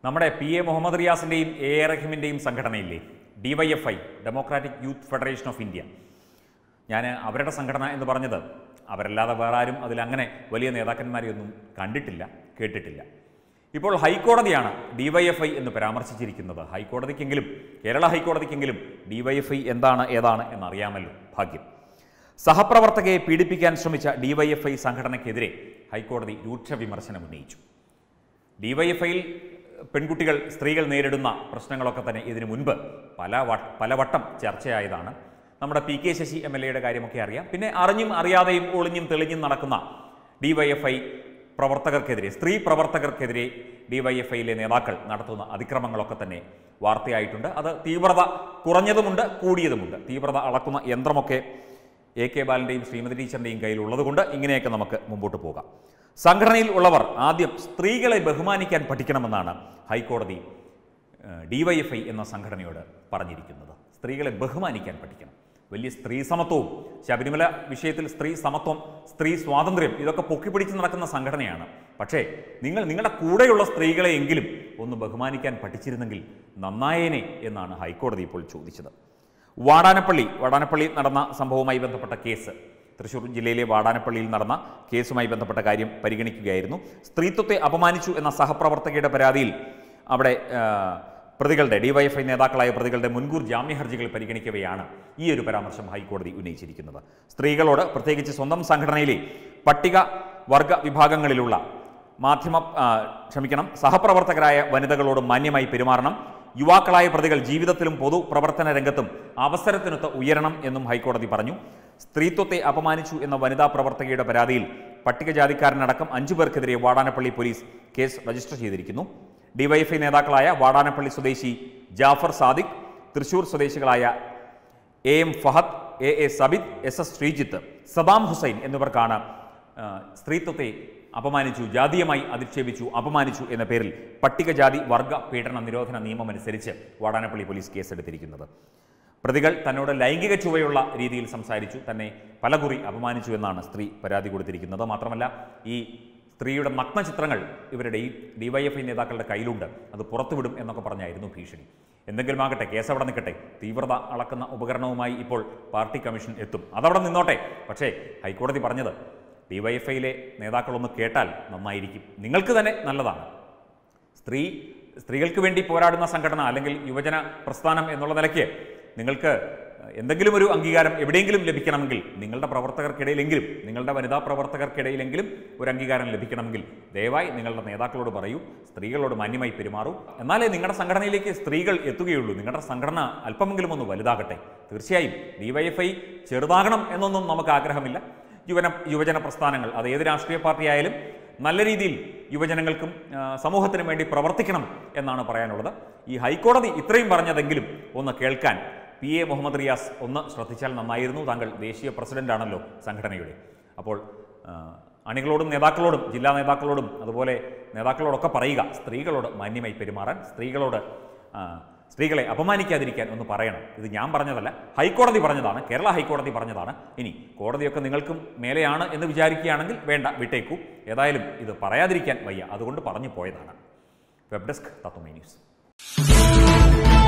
നമ്മുടെ P A Muhammad റിയാസിൻ്റെയും A A റഹീമിൻ്റെയും സംഘടനയില്ലേ DYFI democratic youth federation of India ഞാൻ അവരുടെ സംഘടന എന്ന് പറഞ്ഞത് അവരല്ലാതെ വേറെ ആരും അതിലങ്ങനെ വലിയ നേതാക്കന്മാരെയൊന്നും കണ്ടിട്ടില്ല കേട്ടിട്ടില്ല ഇപ്പോൾ ഹൈക്കോടതിയാണ് ഡിവൈഎഫ്ഐ എന്ന് പരാമർശിച്ചിരിക്കുന്നത് ഹൈക്കോടതിക്കെങ്കിലും കേരള ഹൈക്കോടതിക്കെങ്കിലും ഡിവൈഎഫ്ഐ എന്താണ് ഏതാണ് എന്നറിയാമല്ലോ ഭാഗ്യം സഹപ്രവർത്തകയെ പീഡിപ്പിക്കാൻ ശ്രമിച്ച ഡിവൈഎഫ്ഐ സംഘടനയ്ക്കെതിരെ ഹൈക്കോടതി രൂക്ഷ വിമർശനം ഉന്നയിച്ചു ഡിവൈഎഫ്ഐയിൽ പെൺകുട്ടികൾ സ്ത്രീകൾ നേരിടുന്ന പ്രശ്നങ്ങളൊക്കെ തന്നെ ഇതിനു മുൻപ് പല വ പലവട്ടം ചർച്ചയായതാണ് നമ്മുടെ P K Sasi M L എയുടെ കാര്യമൊക്കെ അറിയാം പിന്നെ അറിഞ്ഞും അറിയാതെയും ഒളിഞ്ഞും തെളിഞ്ഞും നടക്കുന്ന ഡിവൈഎഫ്ഐ പ്രവർത്തകർക്കെതിരെ സ്ത്രീ പ്രവർത്തകർക്കെതിരെ ഡിവൈഎഫ്ഐയിലെ നേതാക്കൾ നടത്തുന്ന അതിക്രമങ്ങളൊക്കെ തന്നെ വാർത്തയായിട്ടുണ്ട് അത് തീവ്രത കുറഞ്ഞതുമുണ്ട് കൂടിയതുമുണ്ട് തീവ്രത അളക്കുന്ന യന്ത്രമൊക്കെ എ കെ ബാലൻ്റെയും ശ്രീമതി ടീച്ചറിൻ്റെയും കയ്യിലുള്ളതുകൊണ്ട് ഇങ്ങനെയൊക്കെ നമുക്ക് മുമ്പോട്ട് പോകാം സംഘടനയിൽ ഉള്ളവർ ആദ്യം സ്ത്രീകളെ ബഹുമാനിക്കാൻ പഠിക്കണമെന്നാണ് ഹൈക്കോടതി ഡിവൈഎഫ്ഐ എന്ന സംഘടനയോട് പറഞ്ഞിരിക്കുന്നത് സ്ത്രീകളെ ബഹുമാനിക്കാൻ പഠിക്കണം വലിയ സ്ത്രീ സമത്വവും ശബരിമല വിഷയത്തിൽ സ്ത്രീ സമത്വം സ്ത്രീ സ്വാതന്ത്ര്യം ഇതൊക്കെ പൊക്കിപ്പിടിച്ച് നടക്കുന്ന സംഘടനയാണ് പക്ഷേ നിങ്ങൾ നിങ്ങളുടെ കൂടെയുള്ള സ്ത്രീകളെയെങ്കിലും ഒന്ന് ബഹുമാനിക്കാൻ പഠിച്ചിരുന്നെങ്കിൽ നന്നായേനെ എന്നാണ് ഹൈക്കോടതി ഇപ്പോൾ ചോദിച്ചത് വാടാനപ്പള്ളി വാടാനപ്പള്ളി നടന്ന സംഭവവുമായി ബന്ധപ്പെട്ട കേസ് തൃശൂർ ജില്ലയിലെ വാടാനപ്പള്ളിയിൽ നടന്ന കേസുമായി ബന്ധപ്പെട്ട കാര്യം പരിഗണിക്കുകയായിരുന്നു സ്ത്രീത്വത്തെ അപമാനിച്ചു എന്ന സഹപ്രവർത്തകയുടെ പരാതിയിൽ അവിടെ ആ, പ്രതികളുടെ ഡിവൈഎഫ്ഐ നേതാക്കളായ പ്രതികളുടെ മുൻകൂർ ജാമ്യ ഹർജികൾ പരിഗണിക്കവെയാണ് ഈ ഒരു പരാമർശം ഹൈക്കോടതി ഉന്നയിച്ചിരിക്കുന്നത് സ്ത്രീകളോട് പ്രത്യേകിച്ച് സ്വന്തം സംഘടനയിലെ പട്ടിക വർഗ വിഭാഗങ്ങളിലുള്ള മാധ്യമ ആ, ക്ഷമിക്കണം സഹപ്രവർത്തകരായ വനിതകളോട് മാന്യമായി പെരുമാറണം യുവാക്കളായ പ്രതികൾ ജീവിതത്തിലും പൊതു പ്രവർത്തന രംഗത്തും അവസരത്തിനൊത്ത് ഉയരണം എന്നും ഹൈക്കോടതി പറഞ്ഞു സ്ത്രീത്വത്തെ അപമാനിച്ചു എന്ന വനിതാ പ്രവർത്തകയുടെ പരാതിയിൽ പട്ടികജാതിക്കാരനടക്കം അഞ്ചു പേർക്കെതിരെ വാടാനപ്പള്ളി പോലീസ് കേസ് രജിസ്റ്റർ ചെയ്തിരിക്കുന്നു ഡിവൈഎഫ്ഐ നേതാക്കളായ വാടാനപ്പള്ളി സ്വദേശി ജാഫർ സാദിഖ് തൃശൂർ സ്വദേശികളായ A M Fahad A A Sabith S S Sreejith Saddam Hussain എന്നിവർക്കാണ് ആ, സ്ത്രീത്വത്തെ അപമാനിച്ചു ജാതീയമായി അധിക്ഷേപിച്ചു അപമാനിച്ചു എന്ന പേരിൽ പട്ടികജാതി വർഗ പീഡന നിരോധന നിയമമനുസരിച്ച് വാടാനപ്പള്ളി പോലീസ് കേസെടുത്തിരിക്കുന്നത് പ്രതികൾ തന്നോട് ലൈംഗിക ചുവയുള്ള രീതിയിൽ സംസാരിച്ചു തന്നെ പലകുറി അപമാനിച്ചു എന്നാണ് സ്ത്രീ പരാതി കൊടുത്തിരിക്കുന്നത് മാത്രമല്ല ഈ സ്ത്രീയുടെ നഗ്ന ചിത്രങ്ങൾ ഇവരുടെ ഈ ഡിവൈഎഫ്ഐ നേതാക്കളുടെ കയ്യിലുണ്ട് അത് പുറത്തുവിടും എന്നൊക്കെ പറഞ്ഞായിരുന്നു ഭീഷണി എന്തെങ്കിലും ആകട്ടെ കേസ് അവിടെ നിൽക്കട്ടെ തീവ്രത അളക്കുന്ന ഉപകരണവുമായി ഇപ്പോൾ പാർട്ടി കമ്മീഷൻ എത്തും അതവിടെ നിന്നോട്ടെ പക്ഷേ ഹൈക്കോടതി പറഞ്ഞത് ഡിവൈഎഫ്ഐയിലെ നേതാക്കളൊന്ന് കേട്ടാൽ നന്നായിരിക്കും നിങ്ങൾക്ക് തന്നെ നല്ലതാണ് സ്ത്രീ സ്ത്രീകൾക്ക് വേണ്ടി പോരാടുന്ന സംഘടന അല്ലെങ്കിൽ യുവജന പ്രസ്ഥാനം എന്നുള്ള നിലയ്ക്ക് നിങ്ങൾക്ക് എന്തെങ്കിലും ഒരു അംഗീകാരം എവിടെയെങ്കിലും ലഭിക്കണമെങ്കിൽ നിങ്ങളുടെ പ്രവർത്തകർക്കിടയിലെങ്കിലും നിങ്ങളുടെ വനിതാ പ്രവർത്തകർക്കിടയിലെങ്കിലും ഒരു അംഗീകാരം ലഭിക്കണമെങ്കിൽ ദയവായി നിങ്ങളുടെ നേതാക്കളോട് പറയൂ സ്ത്രീകളോട് മാന്യമായി പെരുമാറൂ എന്നാലേ നിങ്ങളുടെ സംഘടനയിലേക്ക് സ്ത്രീകൾ എത്തുകയുള്ളൂ നിങ്ങളുടെ സംഘടന അല്പമെങ്കിലും ഒന്ന് വലുതാകട്ടെ തീർച്ചയായും ഡിവൈഎഫ്ഐ ചെറുതാകണം എന്നൊന്നും നമുക്ക് ആഗ്രഹമില്ല യുവന യുവജന പ്രസ്ഥാനങ്ങൾ അത് ഏത് രാഷ്ട്രീയ പാർട്ടിയായാലും നല്ല രീതിയിൽ യുവജനങ്ങൾക്കും ആ, സമൂഹത്തിനും വേണ്ടി പ്രവർത്തിക്കണം എന്നാണ് പറയാനുള്ളത് ഈ ഹൈക്കോടതി ഇത്രയും പറഞ്ഞതെങ്കിലും ഒന്ന് കേൾക്കാൻ പി എ മുഹമ്മദ് റിയാസ് ഒന്ന് ശ്രദ്ധിച്ചാൽ നന്നായിരുന്നു താങ്കൾ ദേശീയ പ്രസിഡന്റാണല്ലോ സംഘടനയുടെ അപ്പോൾ ആ, അണികളോടും നേതാക്കളോടും ജില്ലാ നേതാക്കളോടും അതുപോലെ നേതാക്കളോടൊക്കെ പറയുക സ്ത്രീകളോട് മാന്യമായി പെരുമാറാൻ സ്ത്രീകളോട് ആ, സ്ത്രീകളെ അപമാനിക്കാതിരിക്കാൻ ഒന്ന് പറയണം ഇത് ഞാൻ പറഞ്ഞതല്ല ഹൈക്കോടതി പറഞ്ഞതാണ് കേരള ഹൈക്കോടതി പറഞ്ഞതാണ് ഇനി കോടതിയൊക്കെ നിങ്ങൾക്കും മേലെയാണ് എന്ന് വിചാരിക്കുകയാണെങ്കിൽ വേണ്ട വിട്ടേക്കൂ ഏതായാലും ഇത് പറയാതിരിക്കാൻ വയ്യ അതുകൊണ്ട് പറഞ്ഞു പോയതാണ് വെബ് ഡെസ്ക് തത്വമേ ന്യൂസ്